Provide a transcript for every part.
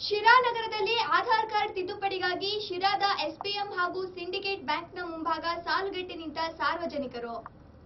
ಶಿರಾ ನಗರದಲ್ಲಿ ಆಧಾರ್ ಕಾರ್ಡ್ ತಿದ್ದುಪಡಿಗಾಗಿ ಶಿರಾದ ಎಸ್ಪಿಎಂ ಹಾಗೂ ಸಿಂಡಿಕೇಟ್ ಬ್ಯಾಂಕ್ನ ಮುಂಭಾಗ ಸಾಲುಗಟ್ಟಿ ನಿಂತ ಸಾರ್ವಜನಿಕರು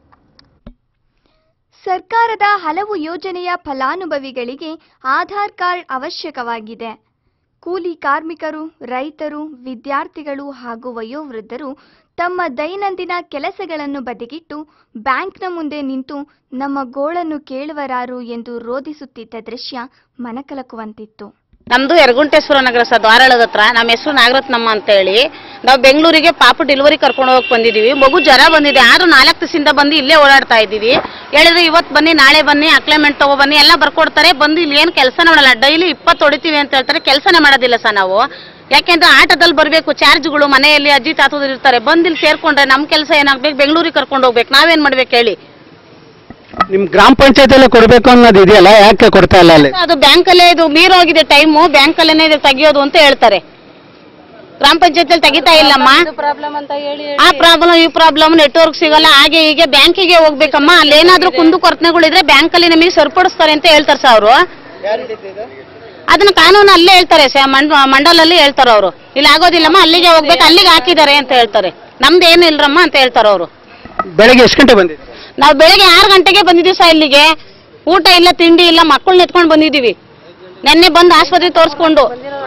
ಸರ್ಕಾರದ ಹಲವು ಯೋಜನೆಯ ಫಲಾನುಭವಿಗಳಿಗೆ ಆಧಾರ್ ಕಾರ್ಡ್ ಅವಶ್ಯಕವಾಗಿದೆ ಕೂಲಿ ಕಾರ್ಮಿಕರು ರೈತರು ವಿದ್ಯಾರ್ಥಿಗಳು ಹಾಗೂ ವಯೋವೃದ್ಧರು ತಮ್ಮ ದೈನಂದಿನ ಕೆಲಸಗಳನ್ನು ಬದಿಗಿಟ್ಟು ಬ್ಯಾಂಕ್ನ ಮುಂದೆ ನಿಂತು ನಮ್ಮ ಗೋಳನ್ನು ಕೇಳುವರಾರು ಎಂದು ರೋಧಿಸುತ್ತಿದ್ದ ದೃಶ್ಯ ಮನಕಲಕುವಂತಿತ್ತು ನಮ್ದು ಯರಗುಂಟೇಶ್ವರ ನಗರ ಸರ್ ಧಾರಾಳದ ಹತ್ರ ನಮ್ಮ ಹೆಸರು ನಾಗರತ್ನಮ್ಮ ಅಂತ ಹೇಳಿ ನಾವು ಬೆಂಗಳೂರಿಗೆ ಪಾಪ ಡೆಲಿವರಿ ಕರ್ಕೊಂಡು ಹೋಗಕ್ ಬಂದಿದೀವಿ ಮಗು ಜ್ವರ ಬಂದಿದೆ ಆದ್ರೂ ನಾಲ್ಕು ದಿವಸದಿಂದ ಬಂದು ಇಲ್ಲೇ ಓಡಾಡ್ತಾ ಇದ್ದೀವಿ ಹೇಳಿದ್ರೆ ಇವತ್ತು ಬನ್ನಿ ನಾಳೆ ಬನ್ನಿ ಅಕ್ಲೆಮೆಂಟ್ ತಗೋ ಬನ್ನಿ ಎಲ್ಲ ಬರ್ಕೊಡ್ತಾರೆ ಬಂದು ಇಲ್ಲಿ ಏನು ಕೆಲಸ ಮಾಡಲ್ಲ ಡೈಲಿ ಇಪ್ಪತ್ತು ಹೊಡಿತೀವಿ ಅಂತ ಹೇಳ್ತಾರೆ ಕೆಲಸನೇ ಮಾಡೋದಿಲ್ಲ ಸರ್ ನಾವು ಯಾಕೆಂದ್ರೆ ಆಟೋದಲ್ಲಿ ಬರಬೇಕು ಚಾರ್ಜ್ಗಳು ಮನೆಯಲ್ಲಿ ಅಜ್ಜಿ ತಾತದ್ರು ಇರ್ತಾರೆ ಬಂದು ಇಲ್ಲಿ ಸೇರ್ಕೊಂಡ್ರೆ ನಮ್ಮ ಕೆಲಸ ಏನಾಗ್ಬೇಕು ಬೆಂಗಳೂರಿಗೆ ಕರ್ಕೊಂಡು ಹೋಗ್ಬೇಕು ನಾವೇನ್ ಮಾಡ್ಬೇಕು ಹೇಳಿ ನಿಮ್ ಗ್ರಾಮ ಪಂಚಾಯತಿಯಲ್ಲೇ ಕೊಡ್ಬೇಕು ಅನ್ನೋದು ಇದೆಯಲ್ಲ ಯಾಕೆ ಕೊಡ್ತಾ ಇಲ್ಲ ಅಲ್ಲಿ ಅದು ಬ್ಯಾಂಕಲ್ಲೇ ಇದು ಮೀರೋಗಿದೆ ಟೈಮು ಬ್ಯಾಂಕಲ್ಲೇ ಇದು ತೆಗಿಯೋದು ಅಂತ ಹೇಳ್ತಾರೆ ಗ್ರಾಮ ಪಂಚಾಯತಿಯಲ್ಲಿ ತೆಗಿತಾ ಇಲ್ಲಮ್ಮ ಆ ಪ್ರಾಬ್ಲಮ್ ಈ ಪ್ರಾಬ್ಲಮ್ ನೆಟ್ವರ್ಕ್ ಸಿಗಲ್ಲ ಹಾಗೆ ಹೀಗೆ ಬ್ಯಾಂಕಿಗೆ ಹೋಗ್ಬೇಕಮ್ಮ ಅಲ್ಲಿ ಏನಾದ್ರೂ ಕುಂದು ಕೊರತೆಗಳಿದ್ರೆ ಬ್ಯಾಂಕಲ್ಲಿ ನಮಗೆ ಸರಿಪಡಿಸ್ತಾರೆ ಅಂತ ಹೇಳ್ತಾರೆ ಸರ್ ಅವರು ಅದನ್ನ ಕಾನೂನು ಅಲ್ಲೇ ಹೇಳ್ತಾರೆ ಸ- ಮಂಡ- ಮಂಡಲಲ್ಲಿ ಹೇಳ್ತಾರೆ ಅವರು ಇಲ್ಲಿ ಆಗೋದಿಲ್ಲಮ್ಮ ಅಲ್ಲಿಗೆ ಹೋಗ್ಬೇಕು ಅಲ್ಲಿಗೆ ಹಾಕಿದ್ದಾರೆ ಅಂತ ಹೇಳ್ತಾರೆ ನಮ್ದು ಏನು ಇಲ್ರಮ್ಮ ಅಂತ ಹೇಳ್ತಾರೆ ಅವರು ಬೆಳಗ್ಗೆ ಎಷ್ಟು ಗಂಟೆ ಬಂದಿದೆ ನಾವು ಬೆಳಗ್ಗೆ ಆರು ಗಂಟೆಗೆ ಬಂದಿದ್ದೀವಿ ಸರ್ ಇಲ್ಲಿಗೆ ಊಟ ಇಲ್ಲ ತಿಂಡಿ ಇಲ್ಲ ಮಕ್ಕಳನ್ನ ಎತ್ಕೊಂಡು ಬಂದಿದ್ದೀವಿ ನೆನ್ನೆ ಬಂದು ಆಸ್ಪತ್ರೆ ತೋರಿಸ್ಕೊಂಡು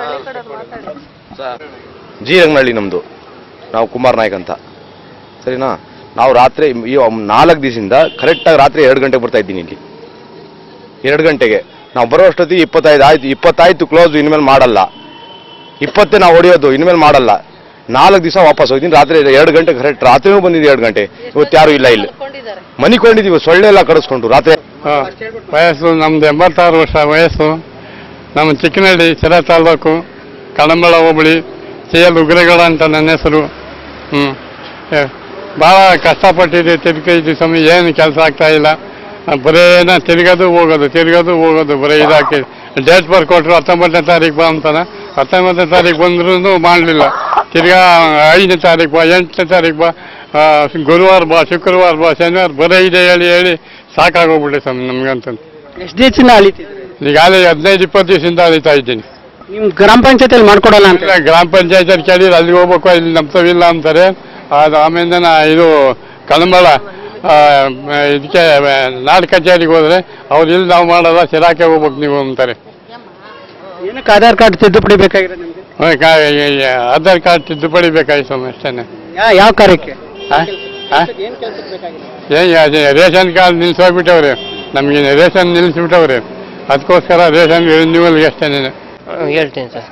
ಜೀರಂಗನಹಳ್ಳಿ ನಮ್ಮದು ನಾವು ಕುಮಾರ್ ನಾಯ್ಕ್ ಅಂತ ಸರಿನಾ ನಾವು ರಾತ್ರಿ ಈ ನಾಲ್ಕು ದಿವಸದಿಂದ ಕರೆಕ್ಟಾಗಿ ರಾತ್ರಿ ಎರಡು ಗಂಟೆಗೆ ಬರ್ತಾ ಇದ್ದೀನಿ ಇಲ್ಲಿ ಎರಡು ಗಂಟೆಗೆ ನಾವು ಬರೋ ಅಷ್ಟೊತ್ತಿಗೆ ಇಪ್ಪತ್ತೈದು ಆಯ್ತು ಇಪ್ಪತ್ತಾಯ್ತು ಕ್ಲೋಸ್ ಇನ್ಮೇಲೆ ಮಾಡಲ್ಲ ಇಪ್ಪತ್ತೇ ನಾವು ಹೊಡೆಯೋದು ಇನ್ಮೇಲೆ ಮಾಡಲ್ಲ ನಾಲ್ಕು ದಿವಸ ವಾಪಸ್ ಹೋಗ್ತೀನಿ ರಾತ್ರಿ ಎರಡು ಗಂಟೆ ಕರೆಕ್ಟ್ ರಾತ್ರಿನೂ ಬಂದಿದೆ ಎರಡು ಗಂಟೆ ಇವತ್ತು ಯಾರು ಇಲ್ಲ ಇಲ್ಲಿ ಮನಿಕೊಂಡಿದ್ದೀವಿ ಸೊಳ್ಳೆ ಎಲ್ಲ ಕಡಿಸ್ಕೊಂಡು ರಾತ್ರಿ ಹಾ. ವಯಸ್ಸು ನಮ್ದು ಎಂಬತ್ತಾರು ವರ್ಷ ವಯಸ್ಸು ನಮ್ಮ ಚಿಕ್ಕನಹಳ್ಳಿ ಶಿರಾ ತಾಲೂಕು ಕಳಂಬಳ ಹೋಬಳಿ ಸಿ ಎಲ್ ಉಗ್ರಗೌಡ ಅಂತ ನನ್ನ ಹೆಸರು ಹ್ಞೂ ಭಾಳ ಕಷ್ಟಪಟ್ಟಿದ್ದೆ ತಿರ್ಗಿದ್ವಿ ಸ್ವಾಮಿ ಏನು ಕೆಲಸ ಆಗ್ತಾ ಇಲ್ಲ ಆ, ಬರೀ ಏನೋ ತಿರ್ಗೋದು ಹೋಗೋದು ತಿರ್ಗೋದು ಹೋಗೋದು ಬರೀ ಇದಾಕಿ ಡೇಟ್ ಬರ್ ಕೊಟ್ಟರು ಹತ್ತೊಂಬತ್ತನೇ ತಾರೀಕು ಬಾ ಅಂತಾನೆ ಹತ್ತೊಂಬತ್ತನೇ ತಾರೀಕು ಬಂದ್ರೂ ಮಾಡಲಿಲ್ಲ ತಿರ್ಗಾ ಐದನೇ ತಾರೀಕು ಬಾ ಎಂಟನೇ ತಾರೀಕು ಬಾ ಆ, ಗುರುವಾರ ಬಾ ಶುಕ್ರವಾರ ಬಾ ಶನಿವಾರ ಬರೀ ಇದೆ ಹೇಳಿ ಹೇಳಿ ಸಾಕಾಗೋಗ್ಬಿಟ್ಟೆ ಸ್ವಾಮಿ ನಮ್ಗಂತ ಎಷ್ಟು ದಿವಸದಿಂದ ಅಲಿತಿದ್ರಿ ಈಗಾಗಲೇ ಹದಿನೈದು ಇಪ್ಪತ್ತು ದಿವಸದಿಂದ ಅಳಿತಾ ಇದ್ದೀನಿ ನಿಮ್ ಗ್ರಾಮ ಪಂಚಾಯತಿಯಲ್ಲಿ ಮಾಡ್ಕೊಡಲ್ಲ ಅಂತ ಇಲ್ಲ, ಗ್ರಾಮ ಪಂಚಾಯತ್ ಕೇಳಿದ್ರೆ ಅಲ್ಲಿಗೆ ಹೋಗ್ಬೇಕು ಇಲ್ಲಿ ನಮ್ತವಿಲ್ಲ ಅಂತಾರೆ ಅದು ಆಮೇಲೆ ನಾ ಇದು ಕಳಂಬಳ ಆ, ಇದಕ್ಕೆ ನಾಡ್ ಕಚೇರಿಗೆ ಹೋದ್ರೆ ಅವ್ರು ಇಲ್ಲಿ ನಾವು ಮಾಡಲ್ಲ ಶಿರಾಕ್ಕೆ ಹೋಗ್ಬೇಕು ನೀವು ಅಂತಾರೆ ಏನಕ್ಕೆ ಆಧಾರ್ ಕಾರ್ಡ್ ತಿದ್ದುಪಡಿ ಬೇಕಾಗಿರೋ ನಿಮ್ಗೆ ಹ್ಮ್, ಕಾ- ಈ- ಈ ಆಧಾರ್ ಕಾರ್ಡ್ ತಿದ್ದುಪಡಿ ಬೇಕಾಯ್ತು ಅಷ್ಟೇನೆ ಯಾ- ಯಾವ ಕಾರ್ಯಕ್ಕೆ ಆ? ಆ? ಏನ್ ಅದೇ ರೇಷನ್ ಕಾರ್ಡ್ ನಿಲ್ಸೋಗ್ಬಿಟ್ಟವ್ರೆ ನಮಗೆ ರೇಷನ್ ನಿಲ್ಲಿಸ್ಬಿಟ್ಟವ್ರೆ ಅದಕ್ಕೋಸ್ಕರ ರೇಷನ್ ರಿನ್ಯೂವಲ್ಗೆ ಅಷ್ಟೇನೆ ಹೇಳ್ತೀನಿ ಸರ್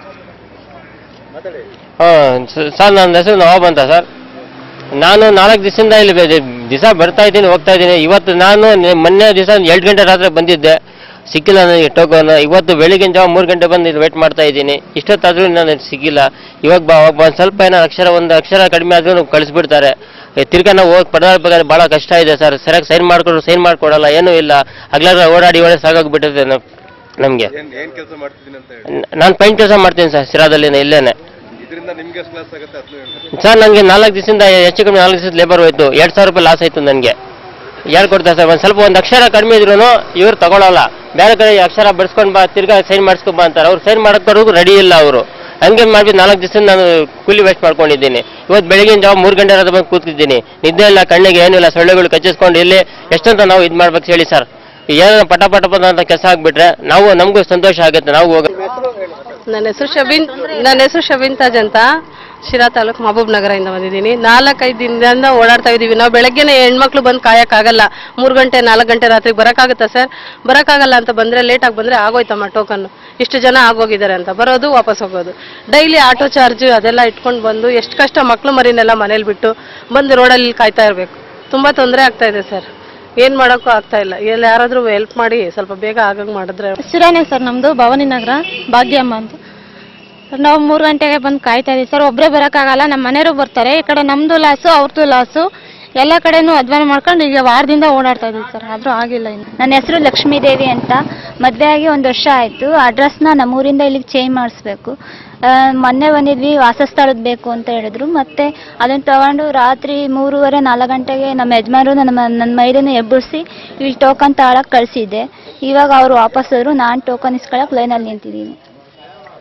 ಹಾಂ ಸರ್ ನನ್ನ ಹೆಸರು ನವಾಬ್ ಅಂತ ಸರ್ ನಾನು ನಾಲ್ಕು ದಿವಸದಿಂದ ಇಲ್ಲಿ ದಿವಸ ಬರ್ತಾ ಇದ್ದೀನಿ ಹೋಗ್ತಾ ಇದ್ದೀನಿ ಇವತ್ತು ನಾನು ನೆ- ಮೊನ್ನೆ ದಿವಸ ಎರಡು ಗಂಟೆ ರಾತ್ರಿ ಬಂದಿದ್ದೆ ಸಿಕ್ಕಿಲ್ಲ ನನಗೆ ಟೋಕನ್ ಇವತ್ತು ಬೆಳಿಗ್ಗೆ ಜಾವ ಮೂರು ಗಂಟೆ ಬಂದು ಇಲ್ಲಿ ವೇಟ್ ಮಾಡ್ತಾ ಇದ್ದೀನಿ ಇಷ್ಟೊತ್ತಾದರೂ ನನಗೆ ಸಿಕ್ಕಿಲ್ಲ ಇವಾಗ ಬಾ ಒಂದು ಸ್ವಲ್ಪ ಏನೋ ಅಕ್ಷರ ಒಂದು ಅಕ್ಷರ ಕಡಿಮೆ ಆದ್ರೂ ಕಳಿಸ್ಬಿಡ್ತಾರೆ ಏ, ತಿರ್ಗಾ ನಾವು ಹೋಗಿ ಪಡೆದಾಡ್ಬೇಕಾದ್ರೆ ಭಾಳ ಕಷ್ಟ ಇದೆ ಸರ್ ಸರಿಯಾಗಿ ಸೈನ್ ಮಾಡ್ಕೊಡು ಸೈನ್ ಮಾಡ್ಕೊಡಲ್ಲ ಏನೂ ಇಲ್ಲ ಹಗ್ಲಾಗ ಓಡಾಡಿ ಓಡಾಡಿ ಸಾಕಾಗ್ಬಿಟ್ಟಿದೆ ನಮಗೆ ಏನ್ ಕೆಲಸ ಮಾಡ್ತಿದ್ದೀನಿ ಅಂತ ಹೇಳಿ ನಾನು ಪೈಂಟ್ ಕೆಲಸ ಮಾಡ್ತೀನಿ ಸರ್ ಸಿರಾದಲ್ಲಿ ಇಲ್ಲೇನೆ ಇದರಿಂದ ನಿಮ್ಗೆ ಎಷ್ಟು ಲಾಸ್ ಆಗುತ್ತೆ ಅದನ್ನು ಸರ್ ನನಗೆ ನಾಲ್ಕು ದಿವಸದಿಂದ ಹೆಚ್ಚು ಕಮ್ಮಿ ನಾಲ್ಕು ದಿವಸದ ಲೇಬರ್ ಹೋಯ್ತು ಎರಡು ಸಾವಿರ ರೂಪಾಯಿ ಲಾಸ್ ಆಯ್ತು ನನಗೆ ಯಾರು ಕೊಡ್ತಾರೆ ಸರ್ ಒಂದು ಸ್ವಲ್ಪ ಒಂದು ಅಕ್ಷರ ಕಡಿಮೆ ಇದ್ರೂ ಇವ್ರು ತಗೊಳಲ್ಲ ಬೇರೆ ಕಡೆ ಈ ಅಕ್ಷರ ಬರ್ಸ್ಕೊಂಡು ಬಾ ತಿರ್ಗಾ ಸೈನ್ ಮಾಡಿಸ್ಕೊ ಬಾ ಅಂತಾರೆ ಅವ್ರು ಸೈನ್ ಮಾಡಕ್ ಬರೋದು ರೆಡಿ ಇಲ್ಲ ಅವರು ಹಂಗೆ ಮಾಡಿ ನಾಲ್ಕು ದಿವಸ ನಾನು ಕೂಲಿ ವೇಸ್ಟ್ ಮಾಡ್ಕೊಂಡಿದ್ದೀನಿ ಇವತ್ತು ಬೆಳಗಿನ ಜಾವ ಮೂರು ಗಂಟೆ ರಾತ್ರಿ ಬಂದು ಕೂತಿದ್ದೀನಿ ನಿದ್ದೆ ಇಲ್ಲ ಕಣ್ಣಿಗೆ ಏನಿಲ್ಲ ಸೊಳ್ಳೆಗಳು ಕಚ್ಚಿಸ್ಕೊಂಡು ಇಲ್ಲಿ ಎಷ್ಟಂತ ನಾವು ಇದು ಮಾಡ್ಬೇಕು ಹೇಳಿ ಸರ್ ಏನಾರ ಪಟ ಪಟ ಪಟ ಅಂತ ಕೆಲಸ ಆಗ್ಬಿಟ್ರೆ ನಾವು ನಮಗೂ ಸಂತೋಷ ಆಗುತ್ತೆ ನಾವು ಹೋಗ ನನ್ನ ಹೆಸರು ಶಬೀನ್ ನನ್ನ ಹೆಸರು ಶಬೀನ್ ತಾಜ್ ಅಂತ ಶಿರಾ ತಾಲೂಕು ಮಹಬೂಬ್ ನಗರದಿಂದ ಬಂದಿದ್ದೀನಿ ನಾಲ್ಕೈದು ದಿನದಿಂದ ಓಡಾಡ್ತಾ ಇದ್ದೀವಿ ನಾವು ಬೆಳಗ್ಗೆನೆ ಹೆಣ್ಮಕ್ಳು ಬಂದು ಕಾಯಕ್ಕಾಗಲ್ಲ ಮೂರು ಗಂಟೆ ನಾಲ್ಕು ಗಂಟೆ ರಾತ್ರಿಗೆ ಬರೋಕ್ಕಾಗುತ್ತಾ ಸರ್ ಬರೋಕ್ಕಾಗಲ್ಲ ಅಂತ ಬಂದರೆ ಲೇಟಾಗಿ ಬಂದರೆ ಆಗೋಯ್ತಮ್ಮ ಟೋಕನ್ನು ಇಷ್ಟು ಜನ ಆಗೋಗಿದ್ದಾರೆ ಅಂತ ಬರೋದು ವಾಪಸ್ ಹೋಗೋದು ಡೈಲಿ ಆಟೋ ಚಾರ್ಜು ಅದೆಲ್ಲ ಇಟ್ಕೊಂಡು ಬಂದು ಎಷ್ಟು ಕಷ್ಟ ಮಕ್ಕಳು ಮರಿನೆಲ್ಲ ಮನೇಲಿ ಬಿಟ್ಟು ಬಂದು ರೋಡಲ್ಲಿ ಕಾಯ್ತಾ ಇರಬೇಕು ತುಂಬ ತೊಂದರೆ ಆಗ್ತಾ ಇದೆ ಸರ್ ಏನು ಮಾಡೋಕ್ಕೂ ಆಗ್ತಾ ಇಲ್ಲ ಎಲ್ಲಿ ಯಾರಾದರೂ ಹೆಲ್ಪ್ ಮಾಡಿ ಸ್ವಲ್ಪ ಬೇಗ ಆಗಂಗೆ ಮಾಡಿದ್ರೆ ಶಿರಾನೆ ಸರ್ ನಮ್ಮದು ಭವಾನಿ ನಗರ ಭಾಗ್ಯಮ್ಮ ಅಂತ ಸರ್ ನಾವು ಮೂರು ಗಂಟೆಗೆ ಬಂದು ಕಾಯ್ತಾ ಇದೀವಿ ಸರ್ ಒಬ್ಬರೇ ಬರೋಕ್ಕಾಗಲ್ಲ ನಮ್ಮ ಮನೆಯವರು ಬರ್ತಾರೆ ಈ ಕಡೆ ನಮ್ಮದು ಲಾಸು ಅವ್ರದ್ದು ಲಾಸು ಎಲ್ಲ ಕಡೆನೂ ಅಧ್ವಾನ ಮಾಡ್ಕೊಂಡು ಈಗ ವಾರದಿಂದ ಓಡಾಡ್ತಾ ಇದೀವಿ ಸರ್ ಆದರೂ ಆಗಿಲ್ಲ ಇನ್ನು ನನ್ನ ಹೆಸರು ಲಕ್ಷ್ಮೀದೇವಿ ಅಂತ ಮದುವೆ ಆಗಿ ಒಂದು ವರ್ಷ ಆಯಿತು ಅಡ್ರೆಸ್ನ ನಮ್ಮೂರಿಂದ ಇಲ್ಲಿಗೆ ಚೇಂಜ್ ಮಾಡಿಸ್ಬೇಕು ಆ, ಮೊನ್ನೆ ಬಂದಿದ್ವಿ ವಾಸಸ್ಥಳದ ಬೇಕು ಅಂತ ಹೇಳಿದ್ರು ಮತ್ತೆ ಅದನ್ನು ತಗೊಂಡು ರಾತ್ರಿ ಮೂರುವರೆ ನಾಲ್ಕು ಗಂಟೆಗೆ ನಮ್ಮ ಯಜಮಾನರು ನನ್ನ ಮ- ನನ್ನ ಮೈಲನ್ನು ಎಬ್ಬರಿಸಿ ಇಲ್ಲಿ ಟೋಕನ್ ತಗೊಳಕ್ಕೆ ಕಳಿಸಿದ್ದೆ ಇವಾಗ ಅವರು ವಾಪಸ್ ಹೋದ್ರು ನಾನು ಟೋಕನ್ ಇಸ್ಕೊಳಕ್ಕೆ ಲೈನಲ್ಲಿ ನಿಂತಿದ್ದೀನಿ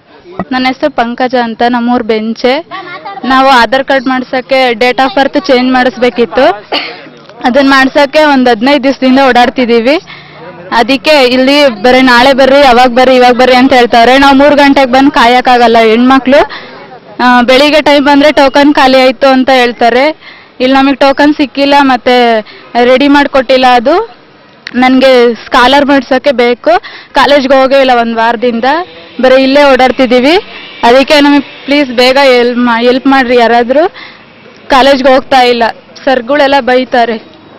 ನನ್ನ ಹೆಸರು ಪಂಕಜ ಅಂತ ನಮ್ಮೂರು ಬೆಂಚೆ ನಾವು ಆಧಾರ್ ಕಾರ್ಡ್ ಮಾಡ್ಸೋಕ್ಕೆ ಡೇಟ್ ಆಫ್ ಬರ್ತ್ ಚೇಂಜ್ ಮಾಡಿಸ್ಬೇಕಿತ್ತು ಅದನ್ನ ಮಾಡ್ಸೋಕ್ಕೆ ಒಂದು ಹದಿನೈದು ದಿವಸದಿಂದ ಓಡಾಡ್ತಿದ್ದೀವಿ ಅದಕ್ಕೆ ಇಲ್ಲಿ ಬರೀ ನಾಳೆ ಬರ್ರಿ ಅವಾಗ ಬರ್ರಿ ಇವಾಗ ಬರ್ರಿ ಅಂತ ಹೇಳ್ತಾರೆ ನಾವು ಮೂರು ಗಂಟೆಗೆ ಬಂದು ಕಾಯೋಕ್ಕಾಗಲ್ಲ ಹೆಣ್ಮಕ್ಳು ಆ, ಬೆಳಿಗ್ಗೆ ಟೈಮ್ ಬಂದರೆ ಟೋಕನ್ ಖಾಲಿ ಆಯಿತು ಅಂತ ಹೇಳ್ತಾರೆ ಇಲ್ಲಿ ನಮಗೆ ಟೋಕನ್ ಸಿಕ್ಕಿಲ್ಲ ಮತ್ತು ರೆಡಿ ಮಾಡಿಕೊಟ್ಟಿಲ್ಲ ಅದು ನನಗೆ ಸ್ಕಾಲರ್ ಮಾಡ್ಸೋಕ್ಕೆ ಬೇಕು ಕಾಲೇಜ್ಗೆ ಹೋಗೇ ಇಲ್ಲ ಒಂದು ವಾರದಿಂದ ಬರೀ ಇಲ್ಲೇ ಓಡಾಡ್ತಿದ್ದೀವಿ ಅದಕ್ಕೆ ನಮಗೆ ಪ್ಲೀಸ್ ಬೇಗ ಎಲ್ಪ್ ಮಾ ಎಲ್ಪ್ ಮಾಡಿರಿ ಯಾರಾದರೂ ಕಾಲೇಜ್ಗೆ ಹೋಗ್ತಾ ಇಲ್ಲ ಸರ್ಗಳೆಲ್ಲ ಬೈತಾರೆ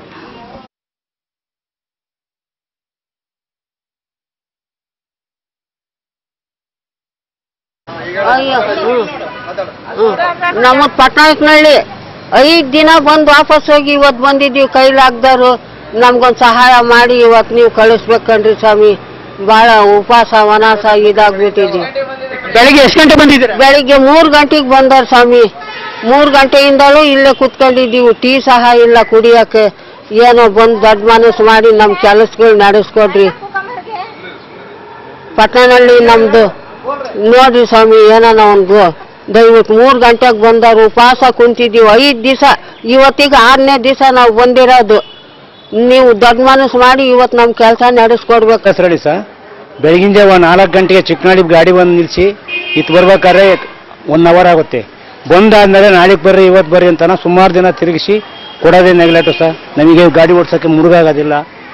ನಮ್ಮದು ಪಟ್ಟಣಕ್ನಳ್ಳಿ ಐದು ದಿನ ಬಂದು ವಾಪಸ್ ಹೋಗಿ ಇವತ್ತು ಬಂದಿದ್ದೀವಿ ಕೈಲಾಗ್ದಾರು ನಮ್ಗೊಂದು ಸಹಾಯ ಮಾಡಿ ಇವತ್ತು ನೀವು ಕಳಿಸ್ಬೇಕನ್ರಿ ಸ್ವಾಮಿ ಭಾಳ ಉಪವಾಸ ವನಾಸ ಇದಾಗ್ಬಿಟ್ಟಿದ್ವಿ ಬೆಳಿಗ್ಗೆ ಎಷ್ಟು ಗಂಟೆ ಬಂದಿದ್ದೀರಾ ಬೆಳಿಗ್ಗೆ ಮೂರು ಗಂಟೆಗೆ ಬಂದಾರ ಸ್ವಾಮಿ ಮೂರು ಗಂಟೆಯಿಂದಲೂ ಇಲ್ಲೇ ಕುತ್ಕೊಂಡಿದ್ದೀವಿ ಟೀ ಸಹ ಇಲ್ಲ ಕುಡಿಯೋಕ್ಕೆ ಏನೋ ಬಂದು ದೊಡ್ಡ ಮನಸ್ಸು ಮಾಡಿ ನಮ್ಮ ಕೆಲಸಗಳು ನಡೆಸ್ಕೊಡ್ರಿ ಪಟ್ಟಣಲ್ಲಿ ನಮ್ದು ನೋಡ್ರಿ ಸ್ವಾಮಿ ಏನಾನ ಒಂದು ದಯವಿಟ್ಟು ಮೂರು ಗಂಟೆಗೆ ಬಂದವರು ಉಪವಾಸ ಕುಂತಿದ್ದೀವಿ ಐದು ದಿವಸ ಇವತ್ತಿಗೆ ಆರನೇ ದಿವಸ ನಾವು ಬಂದಿರೋದು ನೀವು ದೊಡ್ಡ ಮನಸ್ಸು ಮಾಡಿ ಇವತ್ತು ನಮ್ಮ ಕೆಲಸ ನಡೆಸ್ಕೊಡ್ಬೇಕು ಹೆಸರು ಹೇಳಿ ಸರ್ ಬೆಳಗಿನ ಜಾವ ನಾಲ್ಕು ಗಂಟೆಗೆ ಚಿಕ್ಕನಾಡಿ ಗಾಡಿ ಬಂದು ನಿಲ್ಲಿಸಿ ಇತ್ತು ಬರ್ಬೇಕಾದ್ರೆ ಒನ್ ಅವರ್ ಆಗುತ್ತೆ ಬಂದಾದ್ಮೇಲೆ ನಾಳೆಗೆ ಬರ್ರಿ ಇವತ್ತು ಬರ್ರಿ ಅಂತಾನ ಸುಮಾರು ದಿನ ತಿರುಗಿಸಿ ಕೊಡೋದೇ ನೆಗ್ಲೆಟು ಸರ್ ನಮಗೆ ಗಾಡಿ ಓಡ್ಸೋಕ್ಕೆ ಮುರುಗಾಗೋದಿಲ್ಲ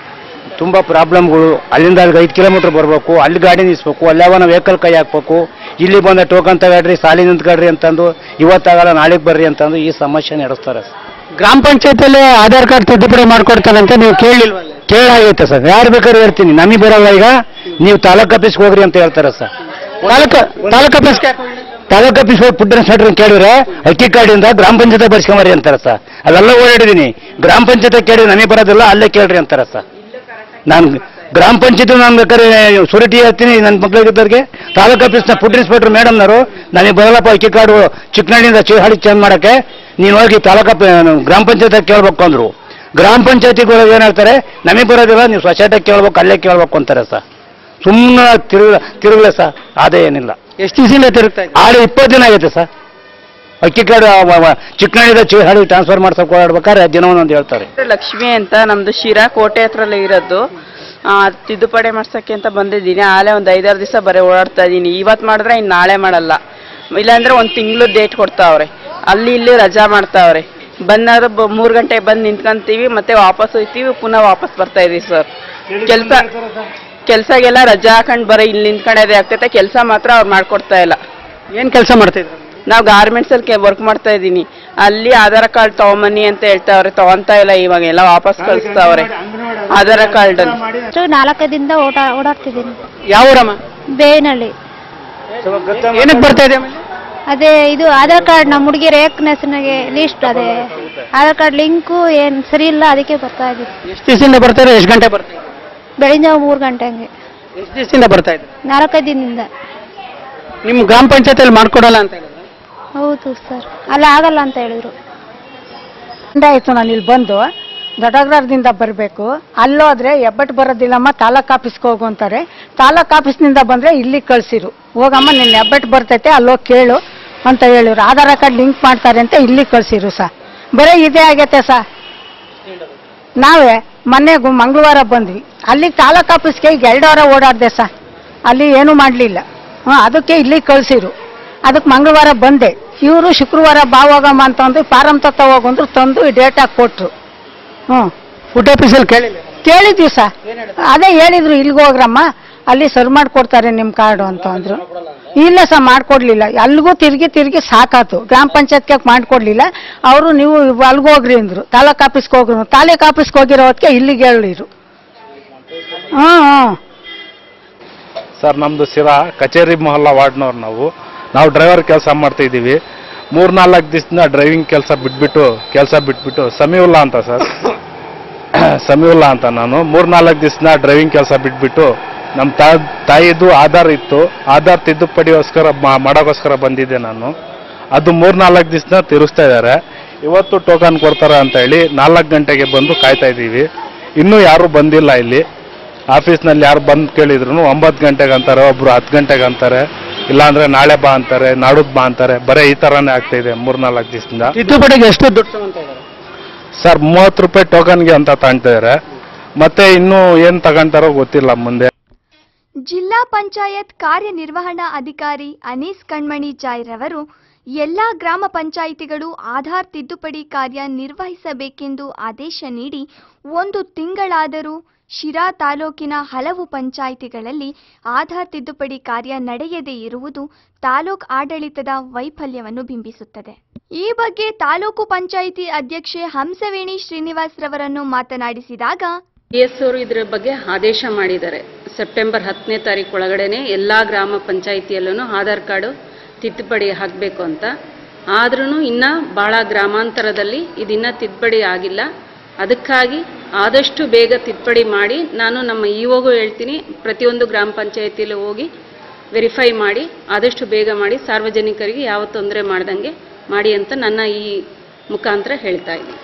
ತುಂಬ ಪ್ರಾಬ್ಲಮ್ಗಳು ಅಲ್ಲಿಂದ ಅಲ್ಲಿಗೆ ಐದು ಕಿಲೋಮೀಟ್ರ್ ಬರಬೇಕು ಅಲ್ಲಿ ಗಾಡಿ ನಿಲ್ಲಿಸ್ಬೇಕು ಅಲ್ಲಾವನ ವೆಹಿಕಲ್ ಕೈ ಹಾಕ್ಬೇಕು ಇಲ್ಲಿ ಬಂದ ಟೋಕನ್ ತಗೊಳ್ರಿ ಸಾಲಿ ನಿಂತ್ಕೊಳ್ರಿ ಅಂತಂದು ಇವತ್ತಾಗಲ್ಲ ನಾಳೆಗೆ ಬರ್ರಿ ಅಂತಂದು ಈ ಸಮಸ್ಯೆ ನಡೆಸ್ತಾರೆ ಗ್ರಾಮ ಪಂಚಾಯತಿಯಲ್ಲಿ ಆಧಾರ್ ಕಾರ್ಡ್ ತಿದ್ದುಪಡಿ ಮಾಡ್ಕೊಡ್ತಾರಂತ ನೀವು ಕೇಳಿಲ್ವ ಕೇಳಾಗೈತೆ ಸರ್ ಯಾರು ಬೇಕಾದ್ರೂ ಹೇಳ್ತೀನಿ ನಮಗೆ ಬರಲ್ಲ ಈಗ ನೀವು ತಾಲೂಕ್ ಆಫೀಸ್ಗೆ ಹೋಗ್ರಿ ಅಂತ ಹೇಳ್ತಾರೆ sir taluk taluk office taluk office ಹೋಗಿ ಪುಟ್ಟನ ಸೆಟ್ರ್ ಕೇಳಿದ್ರೆ ಅಕ್ಕಿ ಕಾರ್ಡಿಂದ ಗ್ರಾಮ ಪಂಚಾಯತ್ ಬರ್ಸ್ಕೊಂಬರಿ ಅಂತಾರೆ ಸರ್ ಅಲ್ಲೆಲ್ಲ ಓಡಾಡಿದೀನಿ ಗ್ರಾಮ ಪಂಚಾಯತ್ ಕೇಳಿ ನನಗೆ ಬರೋದಿಲ್ಲ ಅಲ್ಲೇ ಕೇಳ್ರಿ ಅಂತಾರೆ ಸರ್ ನಾನು ಗ್ರಾಮ ಪಂಚಾಯತ್ ನಾನು ಬೇಕಾದ್ರೆ ಸುರಿಟಿ ಹೇಳ್ತೀನಿ ನನ್ನ ಮಕ್ಳಿಗಿದ್ದವ್ರಿಗೆ ತಾಲೂಕ್ ಆಫೀಸ್ನ ಫುಡ್ ಇನ್ಸ್ಪೆಕ್ಟರ್ ಮೇಡಮ್ನವರು ನನಗೆ ಬರಲ್ಲಪ್ಪ ಅಕ್ಕಿ ಕಾರ್ಡು ಚಿಕ್ಕನಹಳ್ಳಿಯಿಂದ ಚಿಹಾಡಿ ಚೇಂಜ್ ಮಾಡೋಕ್ಕೆ ನೀನು ಹೋಗಿ ತಾಲೂಕ ಗ್ರಾಮ ಪಂಚಾಯತ್ ಕೇಳ್ಬೇಕು ಅಂದ್ರು ಗ್ರಾಮ ಪಂಚಾಯತಿಗೆ ಹೋಗಿ ಏನ್ ಹೇಳ್ತಾರೆ ನಮಗೆ ಬರೋದಿಲ್ಲ ನೀವು ಸೊಸೈಟಿಗೆ ಕೇಳ್ಬೇಕು ಅಲ್ಲೇ ಕೇಳ್ಬೇಕು ಅಂತಾರೆ ಸರ್ ಸುಮ್ಮನೆ ತಿರುಗ ತಿರುಗಲೆ ಸರ್ ಅದೇ ಏನಿಲ್ಲ ಎಷ್ಟು ದಿವಸದಿಂದ ತಿರುಗ್ತಾ ಆರು ಇಪ್ಪತ್ತು ದಿನ ಆಗೈತೆ ಸರ್ ಅಕ್ಕಿ ಕಾರ್ಡು ಚಿಕ್ಕನಹಳ್ಳಿಯಿಂದ ಚಿಹಾಡಿ ಟ್ರಾನ್ಸ್ಫರ್ ಮಾಡ್ಸಕ್ಕೆ ಓಡಾಡ್ಬೇಕಾದ್ರೆ ದಿನ ಒಂದೊಂದು ಹೇಳ್ತಾರೆ ಲಕ್ಷ್ಮಿ ಅಂತ ನಮ್ದು ಶಿರಾ ಕೋಟೆ ಹತ್ರಲ್ಲೇ ಇರೋದು ಆ, ತಿದ್ದುಪಡಿ ಮಾಡ್ಸಕ್ಕೆ ಅಂತ ಬಂದಿದ್ದೀನಿ ಆಲೆ ಒಂದು ಐದಾರು ದಿವಸ ಬರೀ ಓಡಾಡ್ತಾ ಇದ್ದೀನಿ ಇವತ್ತು ಮಾಡಿದ್ರೆ ಇನ್ನು ನಾಳೆ ಮಾಡಲ್ಲ ಇಲ್ಲಾಂದ್ರೆ ಒಂದು ತಿಂಗಳು ಡೇಟ್ ಕೊಡ್ತಾವ್ರೆ ಅಲ್ಲಿ ಇಲ್ಲಿ ರಜಾ ಮಾಡ್ತಾವ್ರೆ ಬಂದಾದ್ರು ಬ ಮೂರು ಗಂಟೆಗೆ ಬಂದು ನಿಂತ್ಕೊಂತೀವಿ ಮತ್ತೆ ವಾಪಸ್ ಹೋಗ್ತೀವಿ ಪುನಃ ವಾಪಸ್ ಬರ್ತಾ ಇದೀವಿ ಸರ್ ಕೆಲಸ ಕೆಲಸಗೆಲ್ಲ ರಜಾ ಹಾಕೊಂಡು ಬರೀ ಇಲ್ಲಿ ನಿಂತ್ಕೊಂಡೋದೇ ಆಗ್ತೈತೆ ಕೆಲಸ ಮಾತ್ರ ಅವ್ರು ಮಾಡ್ಕೊಡ್ತಾ ಇಲ್ಲ ಏನು ಕೆಲಸ ಮಾಡ್ತಿದ್ರು ನಾವು ಗಾರ್ಮೆಂಟ್ಸ್ ಅಲ್ಲಿ ವರ್ಕ್ ಮಾಡ್ತಾ ಇದ್ದೀನಿ ಅಲ್ಲಿ ಆಧಾರ್ ಕಾರ್ಡ್ ತಗೊಂಬನ್ನಿ ಅಂತ ಹೇಳ್ತಾವ್ರೆ ತಗೊಂತಾ ಇಲ್ಲ ಇವಾಗ ಎಲ್ಲ ವಾಪಸ್ ಕಳಿಸ್ತಾವ್ರೆ ಆಧಾರ್ ಕಾರ್ಡ್ ಅಲ್ಲಿ ನಾಲ್ಕದಿಂದ ಓಡಾ ಓಡಾಡ್ತಿದ್ದೀನಿ ಯಾವ ಊರಮ್ಮ ಬೇವಿನಹಳ್ಳಿ ಏನಕ್ಕೆ ಬರ್ತಾ ಇದೆ ಅದೇ ಇದು ಆಧಾರ್ ಕಾರ್ಡ್ ನಮ್ಮ ಹುಡುಗಿರ ಏಕನ ಹೆಸರಿನಾಗೆ ಲಿಸ್ಟ್ ಅದೇ ಆಧಾರ್ ಕಾರ್ಡ್ ಲಿಂಕು ಏನು ಸರಿ ಇಲ್ಲ ಅದಕ್ಕೆ ಬರ್ತಾ ಇದ್ದೀವಿ ಎಷ್ಟು ದಿವಸದಿಂದ ಬರ್ತಾರೆ ಎಷ್ಟು ಗಂಟೆ ಬರ್ತಾರೆ ಬೆಳಿಗ್ಗೆ ಮೂರು ಗಂಟೆ ಹಂಗೆ ಎಷ್ಟು ದಿವಸದಿಂದ ಬರ್ತಾ ಇದೆ ನಾಲ್ಕೈದು ದಿನದಿಂದ ನಿಮ್ಮ ಗ್ರಾಮ ಪಂಚಾಯತಿಯಲ್ಲಿ ಮಾಡ್ಕೊಡಲ್ಲ ಅಂತ ಹೇಳಿದ್ರು ಹೌದು ಸರ್ ಅಲ್ಲ ಆಗಲ್ಲ ಅಂತ ಹೇಳಿದ್ರು ಆಯ್ತು ನಾನು ಇಲ್ಲಿ ಬಂದು ದೊಡ್ಡಗ್ರದಿಂದ ಬರಬೇಕು ಅಲ್ಲೋದ್ರೆ ಎಬ್ಬಟ್ಟು ಬರೋದಿಲ್ಲಮ್ಮ ತಾಲೂಕ್ ಆಫೀಸ್ಗೆ ಹೋಗು ಅಂತಾರೆ ತಾಲೂಕ್ ಆಫೀಸ್ನಿಂದ ಬಂದರೆ ಇಲ್ಲಿಗೆ ಕಳ್ಸಿರು ಹೋಗಮ್ಮ ನಿನ್ನ ಹೆಬ್ಬಟ್ಟು ಬರ್ತೈತೆ ಅಲ್ಲೋಗಿ ಕೇಳು ಅಂತ ಹೇಳಿರು ಆಧಾರ್ ಕಾರ್ಡ್ ಲಿಂಕ್ ಮಾಡ್ತಾರೆ ಅಂತ ಇಲ್ಲಿಗೆ ಕಳ್ಸಿರು ಸಾ ಬರೀ ಇದೇ ಆಗೈತೆ ಸಾ ನಾವೇ ಮೊನ್ನೆಗೂ ಮಂಗಳವಾರ ಬಂದ್ವಿ ಅಲ್ಲಿಗೆ ತಾಲೂಕ್ ಆಫೀಸ್ಗೆ ಈಗ ಎರಡು ವಾರ ಓಡಾಡ್ದೆ ಸಾ ಅಲ್ಲಿ ಏನೂ ಮಾಡಲಿಲ್ಲ ಹಾಂ ಅದಕ್ಕೆ ಇಲ್ಲಿಗೆ ಕಳ್ಸಿರು ಅದಕ್ಕೆ ಮಂಗಳವಾರ ಬಂದೆ ಇವರು ಶುಕ್ರವಾರ ಬಾ ಹೋಗಮ್ಮ ಅಂತಂದು ಫಾರಂ ತತ್ತ ಹೋಗಂದ್ರು ತಂದು ಡೇಟ್ ಹಾಕಿ ಕೊಟ್ರು ಹ್ಞೂ ಫುಡ್ ಆಫೀಸಲ್ಲಿ ಕೇಳಿಲ್ಲ ಕೇಳಿದ್ವಿ ಸಾ ಅದೇ ಹೇಳಿದ್ರು ಇಲ್ಲಿಗೆ ಹೋಗ್ರಮ್ಮ ಅಲ್ಲಿ ಸರ್ ಮಾಡ್ಕೊಡ್ತಾರೆ ನಿಮ್ಮ ಕಾರ್ಡು ಅಂತ ಅಂದ್ರು ಇಲ್ಲ ಸರ್ ಮಾಡ್ಕೊಡ್ಲಿಲ್ಲ ಅಲ್ಲಿಗೂ ತಿರುಗಿ ತಿರುಗಿ ಸಾಕಾತು ಗ್ರಾಮ ಪಂಚಾಯತ್ಗೆ ಮಾಡ್ಕೊಡ್ಲಿಲ್ಲ ಅವರು ನೀವು ಅಲ್ಲಿಗೆ ಹೋಗ್ರಿ ಅಂದ್ರು ತಾಲೂಕ್ ಆಫೀಸ್ಗೆ ಹೋಗ್ರಿ ಅಂದ್ರು. ತಾಲೂಕ್ ಆಫೀಸ್ಗೆ ಹೋಗಿರೋ ಹೊತ್ತಿಗೆ ಇಲ್ಲಿಗೆ ಹೇಳಿರು ಹ್ಞೂ ಹ್ಞೂ ಸರ್ ನಮ್ಮದು ಸಿರಾ ಕಚೇರಿ ಮೊಹಲ್ಲಾ ವಾರ್ಡ್ನವ್ರು ನಾವು ನಾವು ಡ್ರೈವರ್ ಕೆಲಸ ಮಾಡ್ತಾ ಇದ್ದೀವಿ ಮೂರ್ನಾಲ್ಕು ದಿವಸದಿಂದ ಡ್ರೈವಿಂಗ್ ಕೆಲಸ ಬಿಟ್ಬಿಟ್ಟು ಕೆಲಸ ಬಿಟ್ಬಿಟ್ಟು ಸಮೀವುಲ್ಲಾ ಅಂತ ಸರ್ ಸಮೀವುಲ್ಲಾ ಅಂತ ನಾನು ಮೂರ್ನಾಲ್ಕು ದಿವಸದಿಂದ ಡ್ರೈವಿಂಗ್ ಕೆಲಸ ಬಿಟ್ಬಿಟ್ಟು ನಮ್ಮ ತಾ ತಾಯಿದು ಆಧಾರ್ ಇತ್ತು ಆಧಾರ್ ತಿದ್ದುಪಡಿಗೋಸ್ಕರ ಮಾ- ಮಾಡೋಕ್ಕೋಸ್ಕರ ಬಂದಿದ್ದೆ ನಾನು ಅದು ಮೂರ್ನಾಲ್ಕು ದಿವಸದಿಂದ ತಿರುಗಿಸ್ತಾ ಇದ್ದಾರೆ ಇವತ್ತು ಟೋಕನ್ ಕೊಡ್ತಾರೆ ಅಂತ ಹೇಳಿ ನಾಲ್ಕು ಗಂಟೆಗೆ ಬಂದು ಕಾಯ್ತಾ ಇದ್ದೀವಿ ಇನ್ನೂ ಯಾರೂ ಬಂದಿಲ್ಲ ಇಲ್ಲಿ ಆಫೀಸ್ನಲ್ಲಿ ಯಾರು ಬಂದು ಕೇಳಿದ್ರು ಒಂಬತ್ತು ಗಂಟೆಗೆ ಅಂತಾರೆ ಒಬ್ರು ಹತ್ತು ಗಂಟೆಗೆ ಅಂತಾರೆ ಇಲ್ಲಾಂದ್ರೆ ನಾಳೆ ಬಾ ಅಂತಾರೆ ನಾಡುದ್ ಬಾ ಅಂತಾರೆ ಬರೀ ಈ ಥರನೇ ಆಗ್ತಾ ಇದೆ ಮೂರ್ನಾಲ್ಕು ದಿವಸದಿಂದ ತಿದ್ದುಪಡಿಗೆ ಎಷ್ಟು ದುಡ್ಡು ತಗೊಂತ ಇದ್ದಾರೆ ಸರ್ ಮೂವತ್ತು ರೂಪಾಯಿ ಟೋಕನ್ಗೆ ಅಂತ ತಗೊಂತಿದ್ದಾರೆ ಮತ್ತೆ ಇನ್ನೂ ಏನು ತಗೊಂತಾರೋ ಗೊತ್ತಿಲ್ಲ ಮುಂದೆ ಜಿಲ್ಲಾ ಪಂಚಾಯತ್ ಕಾರ್ಯನಿರ್ವಹಣಾ ಅಧಿಕಾರಿ ಅನೀಸ್ ಕಣ್ಮಣಿ ಜಾಯ್ ರವರು ಎಲ್ಲಾ ಗ್ರಾಮ ಪಂಚಾಯಿತಿಗಳು ಆಧಾರ್ ತಿದ್ದುಪಡಿ ಕಾರ್ಯ ನಿರ್ವಹಿಸಬೇಕೆಂದು ಆದೇಶ ನೀಡಿ ಒಂದು ತಿಂಗಳಾದರೂ ಶಿರಾ ತಾಲೂಕಿನ ಹಲವು ಪಂಚಾಯಿತಿಗಳಲ್ಲಿ ಆಧಾರ್ ತಿದ್ದುಪಡಿ ಕಾರ್ಯ ನಡೆಯದೇ ಇರುವುದು ತಾಲೂಕ್ ಆಡಳಿತದ ವೈಫಲ್ಯವನ್ನು ಬಿಂಬಿಸುತ್ತದೆ ಈ ಬಗ್ಗೆ ತಾಲೂಕು ಪಂಚಾಯಿತಿ ಅಧ್ಯಕ್ಷೆ ಹಂಸವೇಣಿ ಶ್ರೀನಿವಾಸ್ ರವರನ್ನು ಮಾತನಾಡಿಸಿದಾಗ ಎಸ್ ಅವರು ಇದರ ಬಗ್ಗೆ ಆದೇಶ ಮಾಡಿದ್ದಾರೆ ಸೆಪ್ಟೆಂಬರ್ ಹತ್ತನೇ ತಾರೀಕು ಒಳಗಡೆನೆ ಎಲ್ಲ ಗ್ರಾಮ ಪಂಚಾಯಿತಿಯಲ್ಲೂ ಆಧಾರ್ ಕಾರ್ಡು ತಿದ್ದುಪಡಿ ಹಾಕಬೇಕು ಅಂತ ಆದ್ರೂ ಇನ್ನ ಭಾಳ ಗ್ರಾಮಾಂತರದಲ್ಲಿ ಇದಿನ್ನ ತಿದ್ದುಪಡಿ ಆಗಿಲ್ಲ ಅದಕ್ಕಾಗಿ ಆದಷ್ಟು ಬೇಗ ತಿದ್ದುಪಡಿ ಮಾಡಿ ನಾನು ನಮ್ಮ ಇಒಗೂ ಹೇಳ್ತೀನಿ ಪ್ರತಿಯೊಂದು ಗ್ರಾಮ ಪಂಚಾಯಿತಿಯಲ್ಲೂ ಹೋಗಿ ವೆರಿಫೈ ಮಾಡಿ ಆದಷ್ಟು ಬೇಗ ಮಾಡಿ ಸಾರ್ವಜನಿಕರಿಗೆ ಯಾವ ತೊಂದರೆ ಮಾಡ್ದಂಗೆ ಮಾಡಿ ಅಂತ ನನ್ನ ಈ ಮುಖಾಂತರ ಹೇಳ್ತಾ ಇದ್ದೀನಿ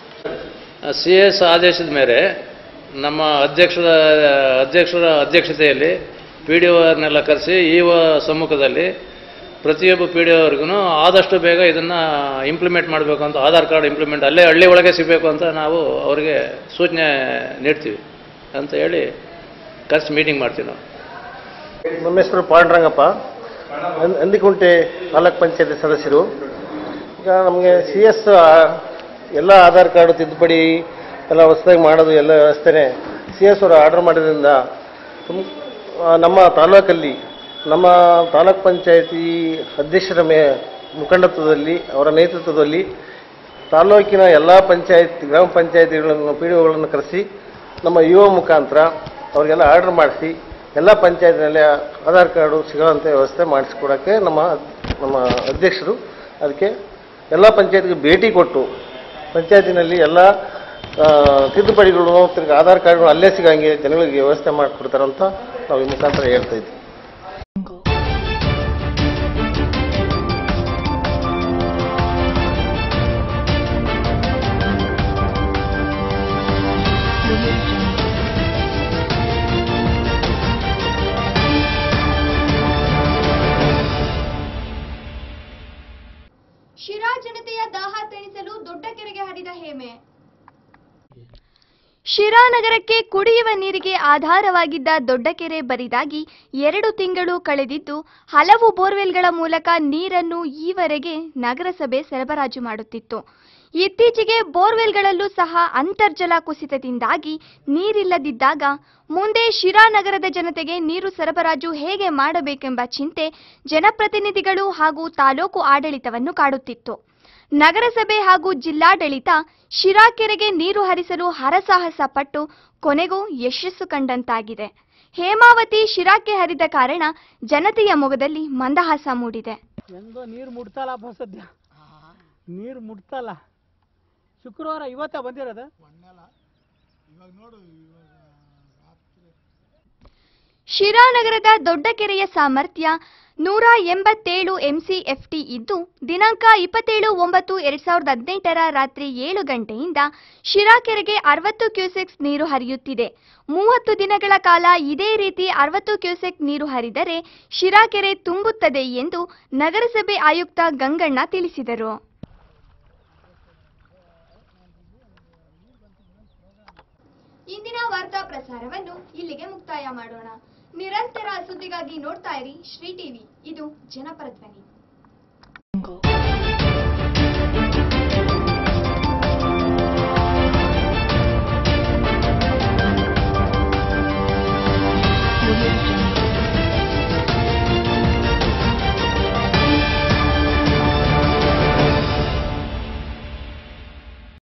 ಸಿ ಎಸ್ ಆದೇಶದ ಮೇಲೆ ನಮ್ಮ ಅಧ್ಯಕ್ಷರ ಅಧ್ಯಕ್ಷರ ಅಧ್ಯಕ್ಷತೆಯಲ್ಲಿ ಪಿ ಡಿ ಒರ್ನೆಲ್ಲ ಕರೆಸಿ ಈ ಸಮ್ಮುಖದಲ್ಲಿ ಪ್ರತಿಯೊಬ್ಬ ಪಿ ಡಿ ಅವ್ರಿಗೂ ಆದಷ್ಟು ಬೇಗ ಇದನ್ನು ಇಂಪ್ಲಿಮೆಂಟ್ ಮಾಡಬೇಕು ಅಂತ ಆಧಾರ್ ಕಾರ್ಡ್ ಇಂಪ್ಲಿಮೆಂಟ್ ಅಲ್ಲೇ ಹಳ್ಳಿ ಒಳಗೆ ಸಿಗಬೇಕು ಅಂತ ನಾವು ಅವರಿಗೆ ಸೂಚನೆ ನೀಡ್ತೀವಿ ಅಂತ ಹೇಳಿ ಕರೆಸಿ ಮೀಟಿಂಗ್ ಮಾಡ್ತೀವಿ ನಾವು ನಮ್ಮ ಹೆಸರು ಪಾಂಡುರಂಗಪ್ಪ ಅಂದ್- ಅಂದಿಕುಂಟೆ ತಾಲೂಕ್ ಪಂಚಾಯತಿ ಸದಸ್ಯರು ಈಗ ನಮಗೆ ಸಿ ಎಸ್ ಎಲ್ಲ ಆಧಾರ್ ಕಾರ್ಡು ತಿದ್ದುಪಡಿ ಎಲ್ಲ ಹೊಸದಾಗಿ ಮಾಡೋದು ಎಲ್ಲ ವ್ಯವಸ್ಥೆನೇ ಸಿ ಎಸ್ ಅವರು ಆರ್ಡರ್ ಮಾಡಿದ್ರಿಂದ ತುಮ್ ಆ, ನಮ್ಮ ತಾಲೂಕಲ್ಲಿ ನಮ್ಮ ತಾಲೂಕ್ ಪಂಚಾಯತಿ ಅಧ್ಯಕ್ಷರ ಮೇ ಮುಖಂಡತ್ವದಲ್ಲಿ ಅವರ ನೇತೃತ್ವದಲ್ಲಿ ತಾಲೂಕಿನ ಎಲ್ಲ ಪಂಚಾಯತ್ ಗ್ರಾಮ ಪಂಚಾಯತಿಗಳನ್ನು ಪಿ ಡಿ ಒಗಳನ್ನು ಕರೆಸಿ ನಮ್ಮ ಯುವ ಮುಖಾಂತರ ಅವರಿಗೆಲ್ಲ ಆರ್ಡರ್ ಮಾಡಿಸಿ ಎಲ್ಲ ಪಂಚಾಯತ್ನಲ್ಲಿ ಆಧಾರ್ ಕಾರ್ಡು ಸಿಗೋವಂಥ ವ್ಯವಸ್ಥೆ ಮಾಡಿಸ್ಕೊಡೋಕ್ಕೆ ನಮ್ಮ ನಮ್ಮ ಅಧ್ಯಕ್ಷರು ಅದಕ್ಕೆ ಎಲ್ಲ ಪಂಚಾಯತ್ಗೆ ಭೇಟಿ ಕೊಟ್ಟು ಪಂಚಾಯತಿನಲ್ಲಿ ಎಲ್ಲ ಆ, ತಿದ್ದುಪಡಿಗಳು ತಿರ್ಗಿ ಆಧಾರ್ ಕಾರ್ಡ್ಗಳು ಅಲ್ಲೇ ಸಿಗಂಗೆ ಜನಗಳಿಗೆ ವ್ಯವಸ್ಥೆ ಮಾಡಿಕೊಡ್ತಾರಂತ ನಾವು ಈ ಮುಖಾಂತರ ಹೇಳ್ತಾ ಇದ್ವಿ ಶಿರಾ ಜನತೆಯ ದಾಹ ತಣಿಸಲು ದೊಡ್ಡ ಕೆರೆಗೆ ಹರಿದ ಹೇಮೆ ಶಿರಾ ನಗರಕ್ಕೆ ಕುಡಿಯುವ ನೀರಿಗೆ ಆಧಾರವಾಗಿದ್ದ ದೊಡ್ಡ ಕೆರೆ ಬರಿದಾಗಿ ಎರಡು ತಿಂಗಳು ಕಳೆದಿದ್ದು ಹಲವು ಬೋರ್ವೆಲ್ಗಳ ಮೂಲಕ ನೀರನ್ನು ಈವರೆಗೆ ನಗರಸಭೆ ಸರಬರಾಜು ಮಾಡುತ್ತಿತ್ತು ಇತ್ತೀಚೆಗೆ ಬೋರ್ವೆಲ್ಗಳಲ್ಲೂ ಸಹ ಅಂತರ್ಜಲ ಕುಸಿತದಿಂದಾಗಿ ನೀರಿಲ್ಲದಿದ್ದಾಗ ಮುಂದೆ ಶಿರಾ ನಗರದ ಜನತೆಗೆ ನೀರು ಸರಬರಾಜು ಹೇಗೆ ಮಾಡಬೇಕೆಂಬ ಚಿಂತೆ ಜನಪ್ರತಿನಿಧಿಗಳು ಹಾಗೂ ತಾಲೂಕು ಆಡಳಿತವನ್ನು ಕಾಡುತ್ತಿತ್ತು ನಗರಸಭೆ ಹಾಗೂ ಜಿಲ್ಲಾಡಳಿತ ಶಿರಾ ಕೆರೆಗೆ ನೀರು ಹರಿಸಲು ಹರಸಾಹಸ ಪಟ್ಟು ಕೊನೆಗೂ ಯಶಸ್ಸು ಕಂಡಂತಾಗಿದೆ ಹೇಮಾವತಿ ಶಿರಾಕ್ಕೆ ಹರಿದ ಕಾರಣ ಜನತೆಯ ಮೊಗದಲ್ಲಿ ಮಂದಹಾಸ ಮೂಡಿದೆ ಎಂದೋ ನೀರು ಮುಟ್ತಲ್ಲಪ್ಪ ಸದ್ಯ ನೀರು ಮುಟ್ತಲ್ಲ ಶುಕ್ರವಾರ ಇವತ್ತ ಬಂದಿರೋದು ಶಿರಾ ನಗರದ ದೊಡ್ಡ ಕೆರೆಯ ಸಾಮರ್ಥ್ಯ ನೂರ ಎಂಬತ್ತೇಳು ಎಂಸಿಎಫ್ಟಿ ಇದ್ದು ದಿನಾಂಕ ಇಪ್ಪತ್ತೇಳು ಒಂಬತ್ತು ಎರಡ್ ಸಾವಿರದ ಹದಿನೆಂಟರ ರಾತ್ರಿ ಏಳು ಗಂಟೆಯಿಂದ ಶಿರಾ ಕೆರೆಗೆ ಅರವತ್ತು ಕ್ಯೂಸೆಕ್ಸ್ ನೀರು ಹರಿಯುತ್ತಿದೆ ಮೂವತ್ತು ದಿನಗಳ ಕಾಲ ಇದೇ ರೀತಿ ಅರವತ್ತು ಕ್ಯೂಸೆಕ್ ನೀರು ಹರಿದರೆ ಶಿರಾ ಕೆರೆ ತುಂಬುತ್ತದೆ ಎಂದು ನಗರಸಭೆ ಆಯುಕ್ತ ಗಂಗಣ್ಣ ತಿಳಿಸಿದರು ಇಂದಿನ ವಾರ್ತಾ ಪ್ರಸಾರವನ್ನು ಇಲ್ಲಿಗೆ ಮುಕ್ತಾಯ ಮಾಡೋಣ ನಿರಂತರ ಸುದ್ದಿಗಾಗಿ ನೋಡ್ತಾ ಇರಿ ಶ್ರೀ ಟಿವಿ ಇದು ಜನಪರ ಧ್ವನಿ